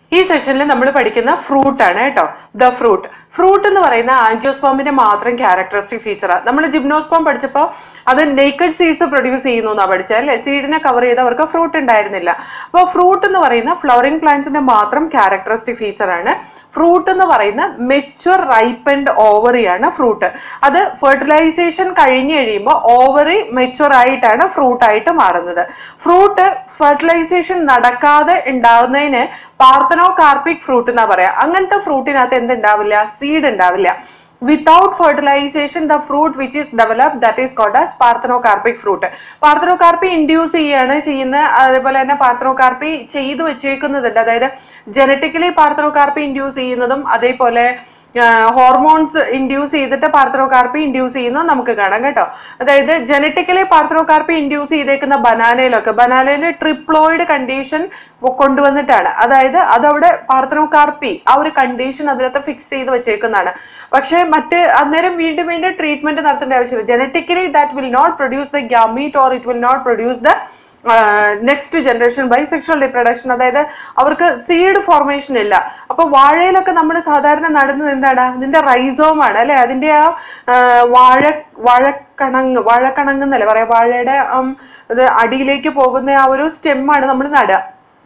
ഈ സെഷനിൽ നമ്മൾ പഠിക്കുന്ന ഫ്രൂട്ട് ആണ് കേട്ടോ ദ ഫ്രൂട്ട് ഫ്രൂട്ട് എന്ന് പറയുന്ന ആൻജിയോസ്പോമിന്റെ മാത്രം ക്യാരക്ടറിസ്റ്റിക് ഫീച്ചറാണ് നമ്മൾ ജിംനോസ്പോം പഠിച്ചപ്പോൾ അത് നേക്കഡ് സീഡ്സ് പ്രൊഡ്യൂസ് ചെയ്യുന്നു എന്നാണ് പഠിച്ചത് അല്ലേ സീഡിനെ കവർ ചെയ്തവർക്ക് ഫ്രൂട്ട് ഉണ്ടായിരുന്നില്ല അപ്പോൾ ഫ്രൂട്ട് എന്ന് പറയുന്ന ഫ്ലവറിംഗ് പ്ലാന്റ്സിന്റെ മാത്രം ക്യാരക്ടറിസ്റ്റിക് ഫീച്ചറാണ് ഫ്രൂട്ട് എന്ന് പറയുന്ന മെച്ചുവർ റൈപ്പൻഡ് ഓവറിയാണ് ഫ്രൂട്ട് അത് ഫെർട്ടിലൈസേഷൻ കഴിഞ്ഞ് കഴിയുമ്പോൾ ഓവറി മെച്ചുവർ ആയിട്ടാണ് ഫ്രൂട്ട് ആയിട്ട് മാറുന്നത് ഫ്രൂട്ട് ഫെർട്ടിലൈസേഷൻ നടക്കാതെ ഉണ്ടാവുന്നതിന് പാർത്തനോ കാർപ്പിക് ഫ്രൂട്ട് എന്നാ പറയാ അങ്ങനത്തെ ഫ്രൂട്ടിനകത്ത് എന്തുണ്ടാവില്ല സീഡ് ഉണ്ടാവില്ല without fertilization the fruit which is develop that is called as parthenocarpic fruit parthenocarpy induce ചെയ്യാണ് ചെയ്യുന്നത് അതേപോലെ തന്നെ പാർത്തനോകാർപ്പി ചെയ്തു വെച്ചേക്കുന്നതുണ്ട് അതായത് ജനറ്റിക്കലി പാർത്തനോകാർപ്പി ഇൻഡ്യൂസ് ചെയ്യുന്നതും അതേപോലെ ഹോർമോൺസ് ഇൻഡ്യൂസ് ചെയ്തിട്ട് പാർത്തനോകാർപ്പി ഇൻഡ്യൂസ് ചെയ്യുന്നത് നമുക്ക് കാണാം കേട്ടോ അതായത് ജനറ്റിക്കലി പാർത്തനോകാർപ്പി ഇൻഡ്യൂസ് ചെയ്തേക്കുന്ന ബനാനയിലൊക്കെ ബനാനയിൽ ട്രിപ്ലോയിഡ് കണ്ടീഷൻ കൊണ്ടുവന്നിട്ടാണ് അതായത് അതവിടെ പാർത്തനോകാർപ്പി ആ ഒരു കണ്ടീഷൻ അതിനകത്ത് ഫിക്സ് ചെയ്ത് വെച്ചേക്കുന്നതാണ് പക്ഷേ മറ്റ് അന്നേരം വീണ്ടും വീണ്ടും ട്രീറ്റ്മെന്റ് നടത്തേണ്ട ആവശ്യമില്ല genetically that will not produce the gamete or it will not produce the next generation bisexual reproduction അതായത് അവർക്ക് സീഡ് ഫോർമേഷൻ ഇല്ല അപ്പൊ വാഴയിലൊക്കെ നമ്മൾ സാധാരണ നടുന്നത് എന്താണ് അതിന്റെ റൈസോമാണ് അല്ലെ അതിന്റെ ആ ആ, വാഴ വാഴക്കണങ്ങ് വാഴക്കണങ്ങ് എന്നല്ലേ പറയാ വാഴയുടെ ഉം, ഇത് അടിയിലേക്ക് പോകുന്ന ആ ഒരു സ്റ്റെമ്മാണ് നമ്മൾ നടുക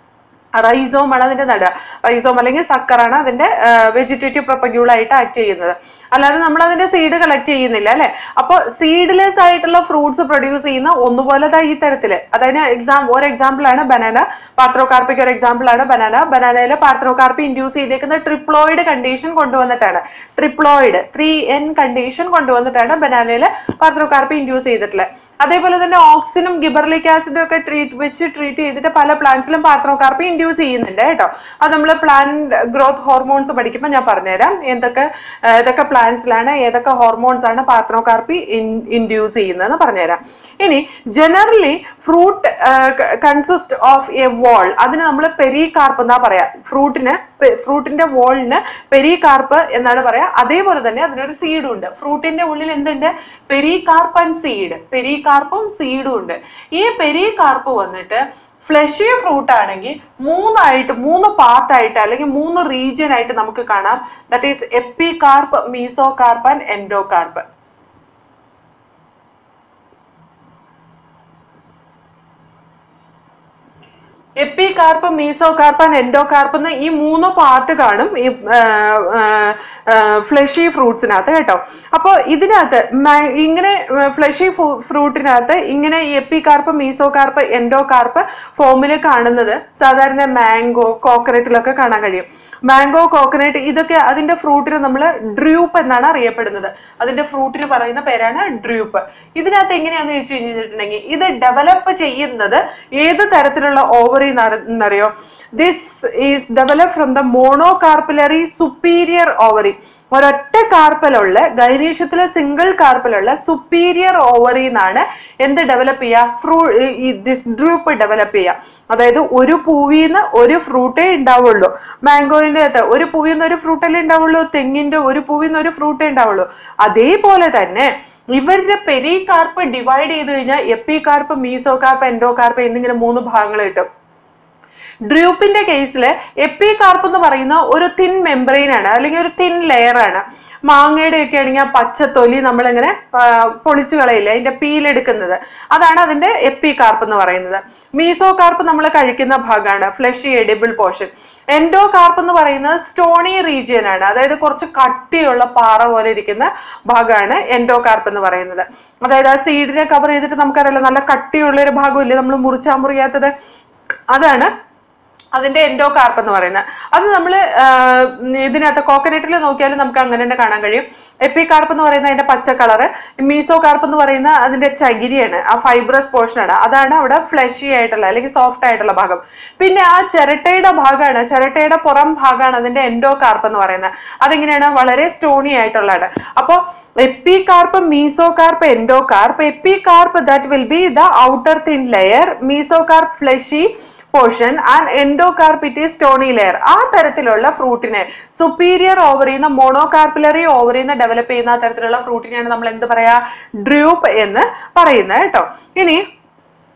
റൈസോം ആണ് അതിന്റെ നട റൈസോം അല്ലെങ്കിൽ സക്കറാണ് അതിന്റെ വെജിറ്റേറ്റീവ് പ്രൊപ്പഗ്യൂൾ ആയിട്ട് ആക്ട് ചെയ്യുന്നത് അല്ലാതെ നമ്മൾ അതിന്റെ സീഡ് കളക്ട് ചെയ്യുന്നില്ല അല്ലെ അപ്പോൾ സീഡ്ലെസ് ആയിട്ടുള്ള ഫ്രൂട്ട്സ് പ്രൊഡ്യൂസ് ചെയ്യുന്ന ഒന്നുപോലെ ദാ ഈ തരത്തില് അതായത് എക്സാം ഒരു എക്സാമ്പിൾ ആണ് ബനാന പാർത്രോകാർപ്പിക്ക് ഒരു എക്സാമ്പിൾ ആണ് ബനാന ബനാനയിൽ പാർത്രോകാർപ്പി ഇൻഡ്യൂസ് ചെയ്തേക്കുന്ന ട്രിപ്ലോയിഡ് കണ്ടീഷൻ കൊണ്ടുവന്നിട്ടാണ് ട്രിപ്ലോയിഡ് ത്രീ എൻ കണ്ടീഷൻ കൊണ്ടുവന്നിട്ടാണ് ബനാനയിൽ പാർത്രോകാർപ്പി ഇൻഡ്യൂസ് ചെയ്തിട്ടുള്ളത് അതേപോലെ തന്നെ ഓക്സിനും ഗിബർലിക് ആസിഡും ഒക്കെ ട്രീറ്റ് വെച്ച് ട്രീറ്റ് ചെയ്തിട്ട് പല പ്ലാന്റ്സിലും പാർത്രോകാർപ്പി ഇൻഡ്യൂസ് ചെയ്യുന്നുണ്ട് കേട്ടോ അത് നമ്മൾ പ്ലാന്റ് ഗ്രോത്ത് ഹോർമോൺസ് പഠിക്കുമ്പോൾ ഞാൻ പറഞ്ഞുതരാം എന്തൊക്കെ ആ, ഏതൊക്കെ പ്ലാന്റ്സിലാണ് ഏതൊക്കെ ഹോർമോൺസ് ആണ് പാർത്രോകാർപ്പി ഇൻഡ്യൂസ് ചെയ്യുന്നതെന്ന് പറഞ്ഞുതരാം ഇനി generally fruit consist of a wall അതിന് നമ്മൾ പെരികാർപ്പ് എന്നാ പറയാ ഫ്രൂട്ടിന് ഫ്രൂട്ടിന്റെ വോളിന് പെരികാർപ്പ് എന്നാണ് പറയാ അതേപോലെ തന്നെ അതിനൊരു സീഡും ഉണ്ട് ഫ്രൂട്ടിന്റെ ഉള്ളിൽ എന്തുണ്ട് പെരികാർപ്പൻ സീഡ് പെരികാർപ്പും സീഡും ഉണ്ട് ഈ പെരികാർപ്പ് വന്നിട്ട് ഫ്ലഷി ഫ്രൂട്ട് ആണെങ്കിൽ മൂന്നായിട്ട് മൂന്ന് പാർട്ടായിട്ട് അല്ലെങ്കിൽ മൂന്ന് റീജിയൻ ആയിട്ട് നമുക്ക് കാണാം that is epicarp mesocarp and endocarp epicarp mesocarp and endocarp എന്ന് ഈ മൂന്ന് പാർട്ട് കാണും ഈ ഫ്ലഷി ഫ്രൂട്ട്സിനകത്ത് കേട്ടോ അപ്പോൾ ഇതിനകത്ത് മ- ഇങ്ങനെ ഫ്ലഷി ഫ്രൂട്ടിനകത്ത് ഇങ്ങനെ ഈ എപ്പികാർപ്പ് മീസോകാർപ്പ് എൻഡോകാർപ്പ് ഫോമിൽ കാണുന്നത് സാധാരണ മാംഗോ കോക്കനട്ടിലൊക്കെ കാണാൻ കഴിയും മാംഗോ കോക്കനട്ട് ഇതൊക്കെ അതിന്റെ ഫ്രൂട്ടിന് നമ്മൾ ഡ്രൂപ്പ് എന്നാണ് അറിയപ്പെടുന്നത് അതിന്റെ ഫ്രൂട്ടിന് പറയുന്ന പേരാണ് ഡ്രൂപ്പ് ഇതിനകത്ത് എങ്ങനെയാന്ന് ചോദിച്ചു കഴിഞ്ഞിട്ടുണ്ടെങ്കിൽ ഇത് ഡെവലപ്പ് ചെയ്യുന്നത് ഏത് തരത്തിലുള്ള ഓവറി എന്നറിയോ this is develop from the monocarpellary superior ovary ഒരൊറ്റ കാർപ്പലുള്ള ഗൈനീഷ്യത്തിലെ സിംഗിൾ കാർപ്പലുള്ള സുപ്പീരിയർ ഓവറി എന്നാണ് എന്ത് ഡെവലപ്പ് ചെയ്യുക ഫ്രൂ ദിസ് ഡ്രൂപ്പ് ഡെവലപ്പ് ചെയ്യുക അതായത് ഒരു പൂവിന്ന് ഒരു ഫ്രൂട്ടേ ഉണ്ടാവുള്ളൂ മാംഗോയിന്റെ അകത്ത് ഒരു പൂവിന്ന് ഒരു ഫ്രൂട്ടല്ലേ ഉണ്ടാവുള്ളൂ തെങ്ങിന്റെ ഒരു പൂവിന്ന് ഒരു ഫ്രൂട്ടേ ഉണ്ടാവുള്ളൂ അതേപോലെ തന്നെ ഇവരുടെ പെരികാർപ്പ് ഡിവൈഡ് ചെയ്ത് കഴിഞ്ഞാൽ എപ്പികാർപ്പ് മീസോകാർപ്പ് എൻഡോകാർപ്പ് എന്നിങ്ങനെ മൂന്ന് ഭാഗങ്ങൾ കിട്ടും ഡ്രൂപ്പിന്റെ കേസിൽ എപ്പികാർപ്പ് എന്ന് പറയുന്ന ഒരു തിൻ മെമ്പറൈൻ ആണ് അല്ലെങ്കിൽ ഒരു തിൻ ലെയർ ആണ് മാങ്ങയുടെ ഒക്കെ ആണെങ്കിൽ ആ പച്ച തൊലി നമ്മളിങ്ങനെ ആ, പൊളിച്ചു കളയില്ല അതിന്റെ പീലെടുക്കുന്നത് അതാണ് അതിന്റെ എപ്പികാർപ്പ് എന്ന് പറയുന്നത് മീസോകാർപ്പ് നമ്മൾ കഴിക്കുന്ന ഭാഗമാണ് ഫ്ലഷി എഡിബിൾ പോർഷൻ എൻഡോകാർപ്പ് എന്ന് പറയുന്നത് സ്റ്റോണി റീജിയൻ ആണ് അതായത് കുറച്ച് കട്ടിയുള്ള പാറ പോലെ ഇരിക്കുന്ന ഭാഗമാണ് എൻഡോകാർപ്പ് എന്ന് പറയുന്നത് അതായത് ആ സീഡിനെ കവർ ചെയ്തിട്ട് നമുക്കറിയാലോ നല്ല കട്ടിയുള്ള ഒരു ഭാഗമില്ലേ നമ്മൾ മുറിച്ചാ മുറിയാത്തത് അതാണ് അതിന്റെ എൻഡോകാർപ്പ് എന്ന് പറയുന്നത് അത് നമ്മൾ ഇതിനകത്ത് കോക്കനട്ടിൽ നോക്കിയാലും നമുക്ക് അങ്ങനെ തന്നെ കാണാൻ കഴിയും എപ്പികാർപ്പ് എന്ന് പറയുന്ന അതിന്റെ പച്ച കളറ് മീസോകാർപ്പ് എന്ന് പറയുന്ന അതിന്റെ ചകിരിയാണ് ആ ഫൈബ്രസ് പോർഷൻ ആണ് അതാണ് അവിടെ ഫ്ലഷി ആയിട്ടുള്ള അല്ലെങ്കിൽ സോഫ്റ്റ് ആയിട്ടുള്ള ഭാഗം പിന്നെ ആ ചിരട്ടയുടെ ഭാഗമാണ് ചിരട്ടയുടെ പുറം ഭാഗമാണ് അതിന്റെ എൻഡോകാർപ്പ് എന്ന് പറയുന്നത് അതെങ്ങനെയാണ് വളരെ സ്റ്റോണി ആയിട്ടുള്ളതാണ് അപ്പോൾ epicarp mesocarp endocarp epicarp that will be the outer thin layer mesocarp fleshy portion and എൻഡോകാർപ്പിറ്റി സ്റ്റോണി ലെയർ ആ തരത്തിലുള്ള ഫ്രൂട്ടിനെ സുപ്പീരിയർ ഓവറിന്ന് മോണോകാർപ്പിലറി ഓവറിന്ന് ഡെവലപ്പ് ചെയ്യുന്ന ആ തരത്തിലുള്ള ഫ്രൂട്ടിനെയാണ് നമ്മൾ എന്ത് പറയാ ഡ്രൂപ്പ് എന്ന് പറയുന്നത് കേട്ടോ ഇനി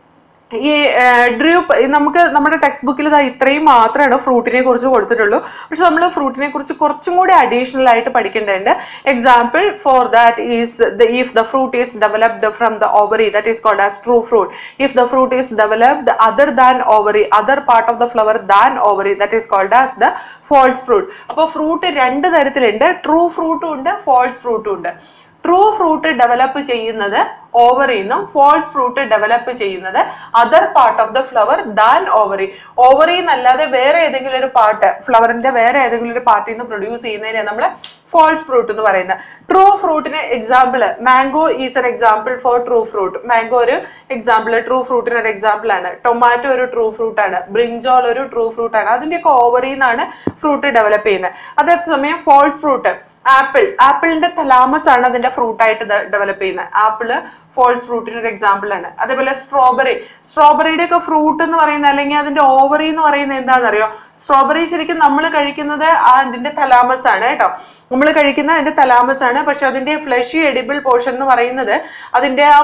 ഈ ഡ്രൂപ്പ് നമുക്ക് നമ്മുടെ ടെക്സ്റ്റ് ബുക്കിൽ ഇതാ ഇത്രയും മാത്രമാണ് ഫ്രൂട്ടിനെ കുറിച്ച് കൊടുത്തിട്ടുള്ളൂ പക്ഷെ നമ്മൾ ഫ്രൂട്ടിനെ കുറിച്ച് കുറച്ചും കൂടി അഡീഷണൽ ആയിട്ട് പഠിക്കേണ്ടതുണ്ട് example for that is if the fruit is developed from the ovary that is called as true fruit if the fruit is developed other than ovary other part of the flower than ovary that is called as the false fruit അപ്പോൾ fruit രണ്ട് തരത്തിലുണ്ട് true ഫ്രൂട്ടും ഉണ്ട് false ഫ്രൂട്ടും ഉണ്ട് true fruit develop ചെയ്യുന്നത് ഓവറിൽ നിന്നും false fruit develop ചെയ്യുന്നത് other part of the flower than ovary ovary എന്നല്ലാതെ വേറെ ഏതെങ്കിലും ഒരു പാർട്ട് ഫ്ലവറിന്റെ വേറെ ഏതെങ്കിലും ഒരു പാർട്ടിൽ നിന്ന് പ്രൊഡ്യൂസ് ചെയ്യുന്നതിനെ നമ്മൾ ഫോൾസ് ഫ്രൂട്ട് എന്ന് പറയുന്നത് ട്രൂ ഫ്രൂട്ടിന് example mango is an example for true fruit mango ഒരു എക്സാമ്പിൾ ട്രൂ ഫ്രൂട്ടിന് ഒരു എക്സാമ്പിൾ ആണ് ടൊമാറ്റോ ഒരു ട്രൂ ഫ്രൂട്ട് ആണ് ബ്രിഞ്ചോൾ ഒരു ട്രൂ ഫ്രൂട്ട് ആണ് അതിന്റെയൊക്കെ ഓവറിൽ നിന്നാണ് ഫ്രൂട്ട് ഡെവലപ്പ് ചെയ്യുന്നത് അതേസമയം ഫോൾസ് ഫ്രൂട്ട് ആപ്പിൾ ആപ്പിളിന്റെ തലാമസ് ആണ് അതിന്റെ ഫ്രൂട്ട് ആയിട്ട് ഡെവലപ്പ് ചെയ്യുന്നത് ആപ്പിള് ഫോൾസ് ഫ്രൂട്ടിന് ഒരു എക്സാമ്പിൾ ആണ് അതേപോലെ സ്ട്രോബെറി സ്ട്രോബെറിയുടെ ഒക്കെ ഫ്രൂട്ട് എന്ന് പറയുന്നത് അല്ലെങ്കിൽ അതിന്റെ ഓവറി എന്ന് പറയുന്നത് എന്താണെന്നറിയോ സ്ട്രോബെറി ശരിക്കും നമ്മൾ കഴിക്കുന്നത് ആ അതിന്റെ തലാമസ് ആണ് കേട്ടോ നമ്മൾ കഴിക്കുന്ന അതിന്റെ തലാമസ് ആണ് പക്ഷെ അതിന്റെ ഫ്ലഷി എഡിബിൾ പോർഷൻ എന്ന് പറയുന്നത് അതിന്റെ ആ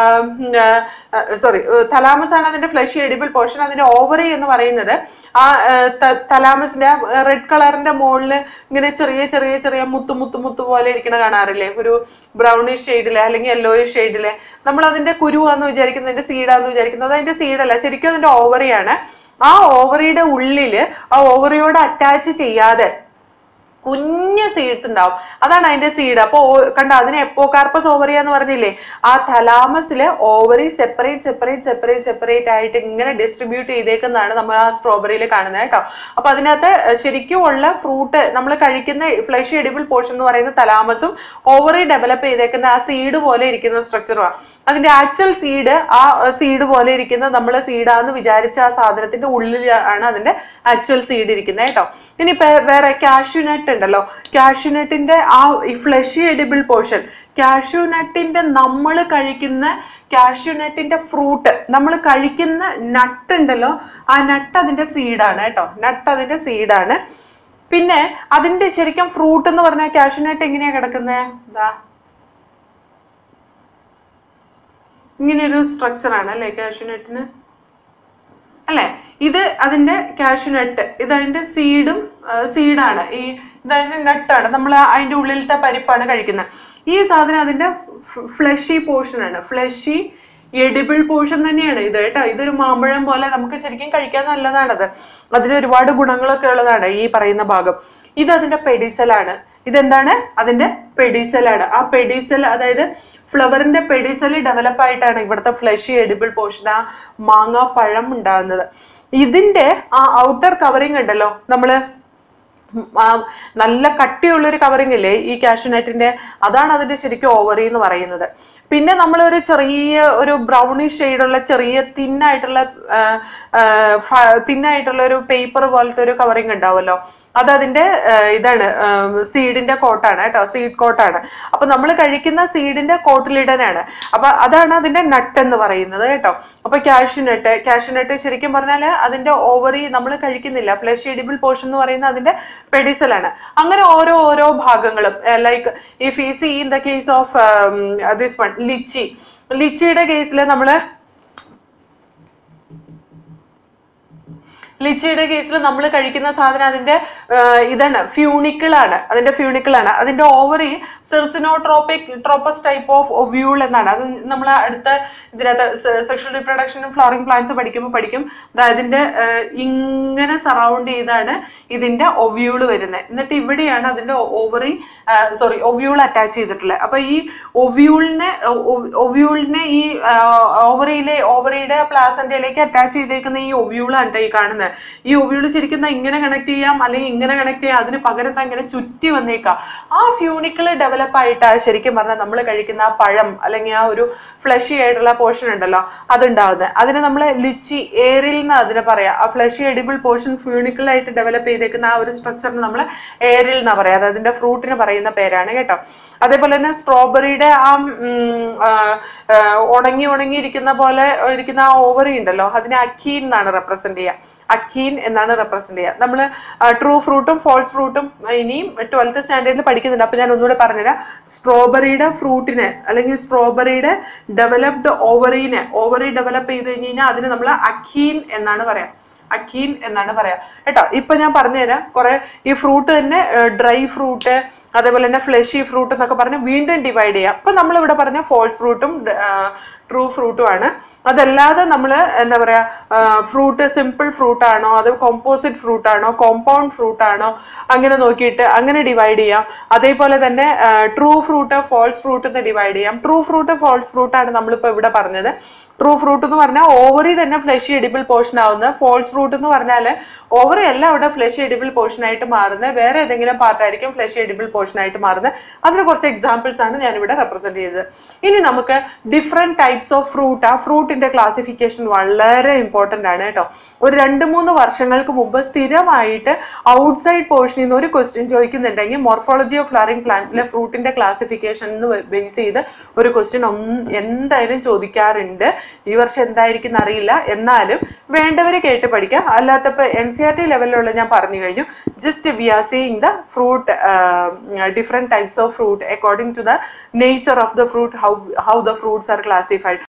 സോറി തലാമസ് ആണ് അതിന്റെ ഫ്ലഷി എഡിബിൾ പോർഷൻ അതിന്റെ ഓവറി എന്ന് പറയുന്നത് ആ തലാമസിന്റെ റെഡ് കളറിന്റെ മുകളിൽ ഇങ്ങനെ ചെറിയ ചെറിയ ചെറിയ മുത്തു മുത്തു മുത്തു പോലെ ഇരിക്കണ കാണാറില്ലേ ഒരു ബ്രൗണിഷ് ഷെയ്ഡിലെ അല്ലെങ്കിൽ യെല്ലോയിഷ് ഷെയ്ഡിലെ നമ്മൾ അതിന്റെ കുരുവാന്ന് വിചാരിക്കുന്നത് അതിന്റെ സീഡാന്ന് വിചാരിക്കുന്നത് അതിന്റെ സീഡല്ല ശരിക്കും അതിന്റെ ഓവറിയാണ് ആ ഓവറിയുടെ ഉള്ളില് ആ ഓവറിയോട് അറ്റാച്ച് ചെയ്യാതെ കുഞ്ഞ് സീഡ്സ് ഉണ്ടാവും അതാണ് അതിന്റെ സീഡ് അപ്പൊ കണ്ട അതിന് എപ്പോകാർപ്പസ് ഓവറിയ എന്ന് പറഞ്ഞില്ലേ ആ തലാമസില് ovary separate separate separate separate ആയിട്ട് ഇങ്ങനെ ഡിസ്ട്രിബ്യൂട്ട് ചെയ്തേക്കുന്നതാണ് നമ്മൾ ആ സ്ട്രോബെറിയിൽ കാണുന്നത് കേട്ടോ അപ്പൊ അതിനകത്ത് ശരിക്കും ഉള്ള ഫ്രൂട്ട് നമ്മൾ കഴിക്കുന്ന ഫ്ലഷ് എഡിബിൾ പോർഷൻ എന്ന് പറയുന്ന തലാമസും ഓവറി ഡെവലപ്പ് ചെയ്തേക്കുന്ന ആ സീഡ് പോലെ ഇരിക്കുന്ന സ്ട്രക്ചറുമാണ് അതിന്റെ ആക്ച്വൽ സീഡ് ആ സീഡ് പോലെ ഇരിക്കുന്ന നമ്മൾ സീഡാന്ന് വിചാരിച്ച ആ സാധനത്തിന്റെ ഉള്ളിലാണ് അതിന്റെ ആക്ച്വൽ സീഡ് ഇരിക്കുന്നത് കേട്ടോ ഇനി വേറെ കാഷ്യൂനട്ട് ഉണ്ടല്ലോ കാഷ്യൂനട്ടിന്റെ ആ ഫ്ലഷി എഡിബിൾ പോർഷൻ കാഷ്യൂനട്ടിന്റെ നമ്മൾ കഴിക്കുന്ന കാഷ്യൂനട്ടിന്റെ ഫ്രൂട്ട് നമ്മൾ കഴിക്കുന്ന നട്ട് ഉണ്ടല്ലോ ആ നട്ട് അതിന്റെ സീഡാണ് കേട്ടോ നട്ട് അതിന്റെ സീഡാണ് പിന്നെ അതിന്റെ ശരിക്കും ഫ്രൂട്ട് എന്ന് പറഞ്ഞാൽ കാഷ്യൂനട്ട് എങ്ങനെയാ കിടക്കുന്നത് ഇതാ ഇങ്ങനെ ഒരു സ്ട്രക്ചർ ആണ് അല്ലേ കാഷ്യൂനട്ടിന് അല്ലെ ഇത് അതിന്റെ കാഷ്യൂനട്ട് ഇത് അതിന്റെ സീഡും സീഡാണ് ഈ ഇതതിന്റെ നട്ടാണ് നമ്മൾ അതിന്റെ ഉള്ളിലത്തെ പരിപ്പാണ് കഴിക്കുന്നത് ഈ സാധനം അതിന്റെ ഫ്ലഷി പോർഷൻ ആണ് ഫ്ലഷി എഡിബിൾ പോർഷൻ തന്നെയാണ് ഇത് കേട്ടോ ഇതൊരു മാമ്പഴം പോലെ നമുക്ക് ശരിക്കും കഴിക്കാൻ നല്ലതാണത് അതിന് ഒരുപാട് ഗുണങ്ങളൊക്കെ ഉള്ളതാണ് ഈ പറയുന്ന ഭാഗം ഇത് അതിന്റെ പെഡിസലാണ് ഇതെന്താണ് അതിന്റെ പെഡിസലാണ് ആ പെഡിസൽ അതായത് ഫ്ലവറിന്റെ പെഡിസൽ ഡെവലപ്പ് ആയിട്ടാണ് ഇവിടുത്തെ ഫ്ലഷി എഡിബിൾ പോർഷൻ ആ മാങ്ങ പഴം ഉണ്ടാകുന്നത് ഇതിന്റെ ആ ഔട്ടർ കവറിങ് ഉണ്ടല്ലോ നമ്മള് നല്ല കട്ടിയുള്ള ഒരു കവറിങ് ഇല്ലേ ഈ കാഷ്യൂനട്ടിന്റെ അതാണ് അതിന്റെ ശരിക്കും ഓവറി എന്ന് പറയുന്നത് പിന്നെ നമ്മൾ ഒരു ചെറിയ ഒരു ബ്രൗണിഷ് ഷെയ്ഡുള്ള ചെറിയ തിന്നായിട്ടുള്ള തിന്നായിട്ടുള്ള ഒരു പേപ്പർ പോലത്തെ ഒരു കവറിങ് ഉണ്ടാവുമല്ലോ അത് അതിന്റെ ഇതാണ് സീഡിന്റെ കോട്ടാണ് കേട്ടോ സീഡ് കോട്ടാണ് അപ്പൊ നമ്മൾ കഴിക്കുന്ന സീഡിന്റെ കോട്ടിലിടനാണ് അപ്പൊ അതാണ് അതിന്റെ നട്ട് എന്ന് പറയുന്നത് കേട്ടോ അപ്പൊ കാഷ്യൂനട്ട് കാഷ്യൂനട്ട് ശരിക്കും പറഞ്ഞാൽ അതിന്റെ ഓവറി നമ്മൾ കഴിക്കുന്നില്ല ഫ്ലഷ് എഡിബിൾ പോർഷൻ എന്ന് പറയുന്നത് അതിന്റെ പെഡിസലാണ് അങ്ങനെ ഓരോ ഓരോ ഭാഗങ്ങളും ലൈക്ക് ഇഫ് ഈ see in the case of this one litchi ലിച്ചിയുടെ കേസിൽ നമ്മള് ലിച്ചിയുടെ കേസിൽ നമ്മൾ കഴിക്കുന്ന സാധനം അതിന്റെ ഇതാണ് ഫ്യൂണിക്കിളാണ് അതിന്റെ ഫ്യൂണിക്കിളാണ് അതിന്റെ ovary circinotropic tropous type of ovule എന്നാണ് അത് നമ്മൾ അടുത്ത ഇതിനകത്ത് സെക്ഷൽ റീപ്രൊഡക്ഷനും ഫ്ലോറിംഗ് പ്ലാന്റ്സ് പഠിക്കുമ്പോൾ പഠിക്കും അതിന്റെ ഇങ്ങനെ സറൗണ്ട് ചെയ്താണ് ഇതിന്റെ ഒവ്യൂള് വരുന്നത് എന്നിട്ട് ഇവിടെയാണ് അതിന്റെ ഓവറി സോറി ഒവ്യൂൾ അറ്റാച്ച് ചെയ്തിട്ടുള്ളത് അപ്പൊ ഈ ഒവ്യൂളിനെ ഒവ്യൂളിനെ ഈ ഓവറിയിലെ ഓവറിയുടെ പ്ലാസന്റയിലേക്ക് അറ്റാച്ച് ചെയ്തേക്കുന്ന ഈ ഒവ്യൂളാണ് ഈ കാണുന്നത് ഈ ഒവ്യൂള് ശരിക്കും ഇങ്ങനെ കണക്ട് ചെയ്യാം അല്ലെങ്കിൽ ഇങ്ങനെ കണക്ട് ചെയ്യാം അതിന് പകരം ഇങ്ങനെ ചുറ്റി വന്നേക്കാം ആ ഫ്യൂണിക്കിള് ഡെവലപ്പ് ആയിട്ടാണ് ശരിക്കും പറഞ്ഞാൽ നമ്മൾ കഴിക്കുന്ന ആ പഴം അല്ലെങ്കിൽ ആ ഒരു ഫ്ലഷി ആയിട്ടുള്ള പോർഷൻ ഉണ്ടല്ലോ അതുണ്ടാവുന്നത് അതിന് നമ്മൾ ലിച്ചി ഏറിൽ എന്ന് അതിനെ പറയാം ആ ഫ്ലഷി എഡിബിൾ പോർഷൻ ഫ്യൂണിക്കിളായിട്ട് ഡെവലപ്പ് ചെയ്തേക്കുന്ന ആ ഒരു സ്ട്രക്ചറിന് നമ്മൾ ഏറിൽ എന്നാ പറയാം അത് അതിന്റെ ഫ്രൂട്ടിന് പറയുന്ന പേരാണ് കേട്ടോ അതേപോലെ തന്നെ സ്ട്രോബെറിയുടെ ആ ഉണങ്ങി ഉണങ്ങി ഇരിക്കുന്ന പോലെ ഇരിക്കുന്ന ആ ഓവറി ഉണ്ടല്ലോ അതിനെ അക്കീൻ എന്നാണ് റെപ്രസെന്റ് ചെയ്യുക അക്കീൻ എന്നാണ് റെപ്രസെന്റ് ചെയ്യുക നമ്മൾ ട്രൂ ഫ്രൂട്ടും ഫോൾസ് ഫ്രൂട്ടും ഇനിയും ട്വൽത്ത് സ്റ്റാൻഡേർഡിൽ പഠിക്കുന്നുണ്ട് അപ്പൊ ഞാൻ ഒന്നുകൂടെ പറഞ്ഞുതരാം സ്ട്രോബെറിയുടെ ഫ്രൂട്ടിനെ അല്ലെങ്കിൽ സ്ട്രോബെറിയുടെ ഡെവലപ്ഡ് ഓവറീനെ ഓവറി ഡെവലപ്പ് ചെയ്ത് കഴിഞ്ഞ് കഴിഞ്ഞാൽ അതിന് നമ്മൾ അക്കീൻ എന്നാണ് പറയാം അക്കീൻ എന്നാണ് പറയാ കേട്ടോ ഇപ്പൊ ഞാൻ പറഞ്ഞുതരാം കുറെ ഈ ഫ്രൂട്ട് തന്നെ ഡ്രൈ ഫ്രൂട്ട് അതേപോലെ തന്നെ ഫ്ലഷി ഫ്രൂട്ട് എന്നൊക്കെ പറഞ്ഞ് വീണ്ടും ഡിവൈഡ് ചെയ്യാം അപ്പൊ നമ്മൾ ഇവിടെ പറഞ്ഞ ഫോൾസ് ഫ്രൂട്ടും ട്രൂ ഫ്രൂട്ടും ആണ് അതല്ലാതെ നമ്മൾ എന്താ പറയാ ഫ്രൂട്ട് സിമ്പിൾ ഫ്രൂട്ട് ആണോ അത് കോമ്പോസിറ്റ് ഫ്രൂട്ട് ആണോ കോമ്പൗണ്ട് ഫ്രൂട്ട് ആണോ അങ്ങനെ നോക്കിയിട്ട് അങ്ങനെ ഡിവൈഡ് ചെയ്യാം അതേപോലെ തന്നെ ട്രൂ ഫ്രൂട്ട് ഫോൾസ് ഫ്രൂട്ട് എന്ന് ഡിവൈഡ് ചെയ്യാം ട്രൂ ഫ്രൂട്ട് ഫോൾസ് ഫ്രൂട്ട് ആണ് നമ്മളിപ്പോൾ ഇവിടെ പറഞ്ഞത് ട്രൂ ഫ്രൂട്ട് എന്ന് പറഞ്ഞാൽ ഓവറി തന്നെ ഫ്ലഷ് എഡിബിൾ പോർഷൻ ആവുന്നത് ഫോൾസ് ഫ്രൂട്ട് എന്ന് പറഞ്ഞാൽ ഓവറി അല്ല അവിടെ ഫ്ലഷ് എഡിബിൾ പോർഷൻ ആയിട്ട് മാറുന്നത് വേറെ ഏതെങ്കിലും പാർട്ട് ആയിരിക്കും ഫ്ലഷ് എഡിബിൾ പോർഷൻ ആയിട്ട് മാറുന്നത് അതിന് കുറച്ച് എക്സാമ്പിൾസ് ആണ് ഞാൻ ഇവിടെ റെപ്രസെന്റ് ചെയ്തത് ഇനി നമുക്ക് ഡിഫറെന്റ് ടൈപ്സ് ഓഫ് ഫ്രൂട്ട് ആ ഫ്രൂട്ടിന്റെ ക്ലാസിഫിക്കേഷൻ വളരെ ഇമ്പോർട്ടന്റ് ആണ് കേട്ടോ ഒരു രണ്ട് മൂന്ന് വർഷങ്ങൾക്ക് മുമ്പ് സ്ഥിരമായിട്ട് ഔട്ട്സൈഡ് പോർഷനിൽ നിന്ന് ഒരു ക്വസ്റ്റ്യൻ ചോദിക്കുന്നുണ്ടെങ്കിൽ മോർഫോളജി ഓഫ് ഫ്ലവറിംഗ് പ്ലാന്റ്സിലെ ഫ്രൂട്ടിന്റെ ക്ലാസിഫിക്കേഷൻ എന്ന് ബേസ് ചെയ്ത് ഒരു ക്വസ്റ്റ്യൻ എന്തായാലും ചോദിക്കാറുണ്ട് ഈ വർഷം എന്തായിരിക്കും എന്നറിയില്ല എന്നാലും വേണ്ടവരെ കേട്ട് പഠിക്കാം അല്ലാത്തപ്പോൾ എൻ സി ആർ ടി ലെവലിലുള്ള ഞാൻ പറഞ്ഞു കഴിഞ്ഞു just we are seeing the fruit different types of fruit according to the nature of the fruit how how the fruits are classified